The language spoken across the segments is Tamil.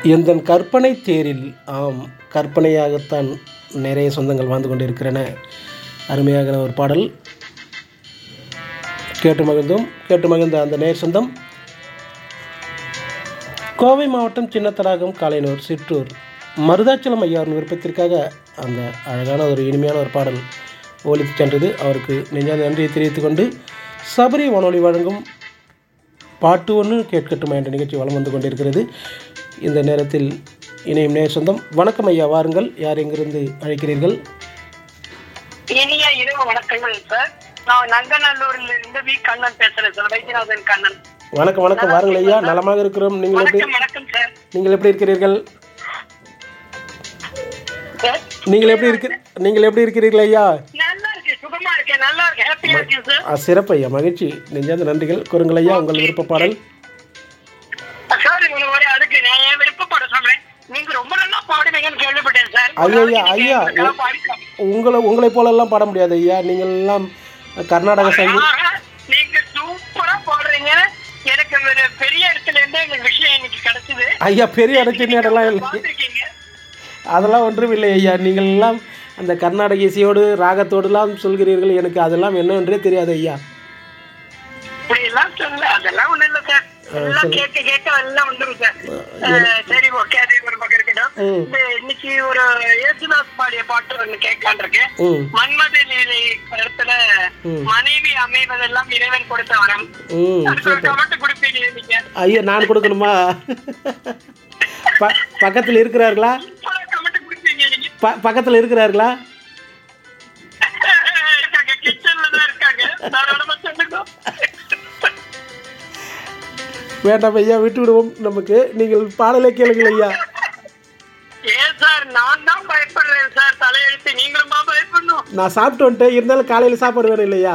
எந்தன் கற்பனை தேரில் ஆம் கற்பனையாகத்தான் நிறைய சொந்தங்கள் வாழ்ந்து கொண்டிருக்கிறன அருமையாக ஒரு பாடல் கேட்டு மகிழ்ந்தோம் கேட்டு மகிழ்ந்த அந்த நேர் சொந்தம் கோவை மாவட்டம் சின்னத்தடாகம் காலைனூர் சிற்றூர் மருதாச்சலம் ஐயாவின் விருப்பத்திற்காக அந்த அழகான ஒரு இனிமையான ஒரு பாடல் ஒலித்து சென்றது அவருக்கு நெஞ்சாத நன்றியை தெரிவித்துக் கொண்டு சபரி வானொலி வழங்கும் பாட்டு ஒன்று கேட்கட்டுமா என்ற நிகழ்ச்சி வலம் வந்து கொண்டிருக்கிறது இந்த நேரத்தில் இணையும் நேர் சொந்தம் வணக்கம் ஐயா வாருங்கள் யார் எங்கிருந்து அழைக்கிறீர்கள் இனிய இரவு வணக்கங்கள் சார் நான் நங்கநல்லூரில் இருந்து வி கண்ணன் பேசுறேன் சார் வைத்தியநாதன் கண்ணன் வணக்கம் வணக்கம் வாருங்கள் ஐயா நலமாக இருக்கிறோம் நீங்கள் எப்படி வணக்கம் வணக்கம் சார் நீங்கள் எப்படி இருக்கிறீர்கள் சார் நீங்கள் எப்படி இருக்கிற நீங்கள் எப்படி இருக்கிறீர்கள் ஐயா நல்லா இருக்கேன் சுகமா இருக்கேன் நல்லா இருக்கேன் ஹாப்பியா இருக்கேன் சார் ஆ, சிறப்பு ஐயா மகிழ்ச்சி நெஞ்சார்ந்த நன்றிகள் கூறுங்கள் ஐயா உங்கள் விருப்ப பாடல் சார் இவ்வளவு வரை அதுக்கு நான் என் விருப்பப்பட சொல்றேன் நீங்க ரொம்ப நல்லா பாடுவீங்கன்னு கேள்விப்பட்டேன் சார் ஐயா, ஒரு நாளைக்கு ஐயா, நீங்க எங்களுக்காக பாடி காமிங்க. உங்களை உங்களை போலெல்லாம் பாட முடியாது ஐயா நீங்கள் எல்லாம் கர்நாடக சங்கீத ஆஹா, நீங்க சூப்பரா பாடுறீங்க எனக்கு ஒரு பெரிய இடத்துல இருந்து எங்களுக்கு விஷயம் இன்னைக்கு கிடைச்சது ஐயா பெரிய அடைச்சி நேரம்லாம் இல்லை பார்த்திருக்கீங்க அதெல்லாம் ஒன்றும் இல்லை ஐயா நீங்கள் எல்லாம் அந்த கர்நாடக இசையோடு ராகத்தோடுலாம் சொல்கிறீர்கள் எனக்கு அதெல்லாம் என்னவென்றே தெரியாது ஐயா இப்படி எல்லாம் சொல்லல அதெல்லாம் ஒண்ணும் இல்ல சார் எல்லாம் கேட்க கேட்க எல்லாம் வந்துரும் சார் அஹ், சரி ஓகே அது ஒரு பக்கம் இருக்கட்டும் ம். இந்த இன்னைக்கு ஒரு ஏசுதாஸ் பாடிய பாட்டு ஒண்ணு கேட்கலான் இருக்கேன் ம் மன்மத லீலை இடத்துல ம். மனைவி அமைவதெல்லாம் இறைவன் கொடுத்த வரம் ம் அதுக்கு ஒரு கமெண்ட் கொடுப்பீங்க நீங்க ஐயா நான் கொடுக்கணுமா ப பக்கத்தில் இருக்கிறார்களா கமெண்ட் கொடுப்பீங்க நீங்க ப பக்கத்தில் இருக்கிறார்களா இருக்காங்க கிச்சன்ல தான் இருக்காங்க தாராளமா சொல்லுங்க வேண்டாம் ஐயா விட்டு விடுவோம் நமக்கு நீங்கள் பாடலை கேளுங்கள் ஐயா ஏன் சார் நான் தான் பயப்படுறேன் சார் தலையெழுத்து நீங்களும் தான் பயப்படணும் நான் சாப்பிட்டு வந்துட்டேன் இருந்தாலும் காலையில் சாப்பாடு வேணும் இல்லையா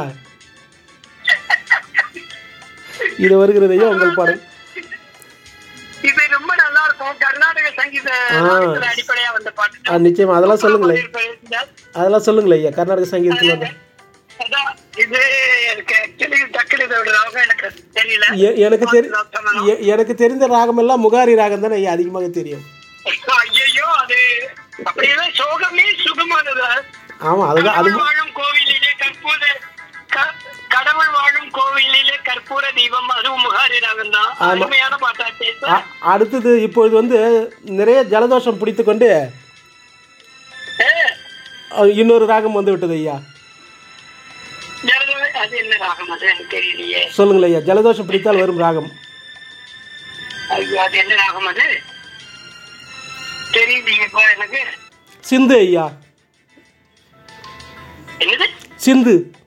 இது வருகிறது ஐயா உங்கள் பாடல் இது ரொம்ப நல்லா இருக்கும் கர்நாடக சங்கீத ராகத்துல அடிப்படையா வந்த பாட்டு ஆ நிச்சயமா அதெல்லாம் சொல்லுங்களேன் அதெல்லாம் சொல்லுங்களேன் ஐயா கர்நாடக சங்கீதத்தில் வந்து அதான், இது எனக்கு ஆக்சுவலி டக்குனு இதோட ராகம் எனக்கு தெரியல எ- எனக்கு தெரி எ- எனக்கு தெரிந்த ராகம் எல்லாம் முகாரி ராகம் தானே ஐயா அதிகமாக தெரியும் ஐயோ அது அப்படியெல்லாம் சோகமே சுகமானது ஆமாம் அதுதான் அது கடவுள் வாழும் கோவிலிலே கற்பூர க- கடவுள் வாழும் கோவிலிலே கற்பூர தீபம் அதுவும் முகாரி ராகம் தான் அருமையான பாட்டா பேச அ- அடுத்தது இப்பொழுது வந்து நிறைய ஜலதோஷம் பிடித்து கொண்டு அ, இன்னொரு ராகம் வந்து விட்டது ஐயா அது என்ன ராகம் அது எனக்கு தெரியலையே சொல்லுங்களேன் ஐயா ஜலதோஷம் பிடித்தால் வரும் ராகம் ஐயோ அது என்ன ராகம் அது தெரியலையேப்பா எனக்கு சிந்து ஐயா என்னது சிந்து